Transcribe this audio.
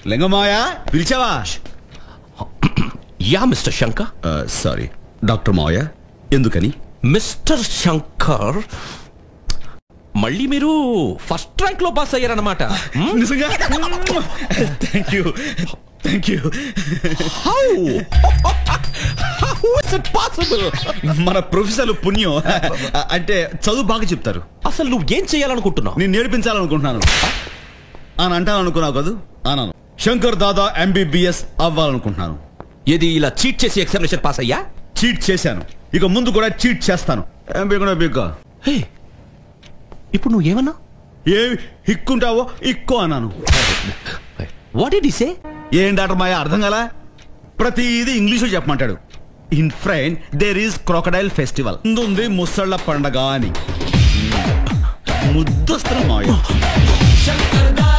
లింగమాయ పిలిచావా yeah mister Shankar sorry doctor మావయ్య ఎందుకని మిస్టర్ శంకర్ మళ్ళీ మీరు ఫస్ట్ ర్యాంక్ లో పాస్ అయ్యారన్నమాట నిజంగా thank you thank you how how is it possible మన ప్రొఫెసర్ పుణ్యం అంటే చదువు బాగా చెప్తారు అసలు నువ్వు ఏం చేయాలనుకుంటున్నావు నేను నేర్పించాలనుకుంటున్నాను అని అంటాననుకున్నావు కదా అన్నాను శంకర్ దాదా ఎంబీబీఎస్ అవ్వాలనుకుంటున్నాను ఏది ఇలా చీట్ చేసి ఎగ్జామినేషన్ పాస్ అయ్యా చీట్ చేశాను ఇక ముందు కూడా చీట్ చేస్తాను ఎంబీ కూడా బిగ్గా హే ఇప్పుడు నువ్వు ఏమన్నా ఏ ఇక్కుంటావో ఇక్కో అన్నాను వాట్ ఇట్ సే ఏం డాక్టర్ మాయ అర్థం కదా ప్రతిదీ ఇంగ్లీషు చెప్పమంటాడు ఇన్ ఫ్రైన్ దేర్ ఈస్ క్రొకడైల్ ఫెస్టివల్ ఉంది ముసళ్ళ పండగ అని ముద్దొస్తున్న మాయ శంకర్ దాదా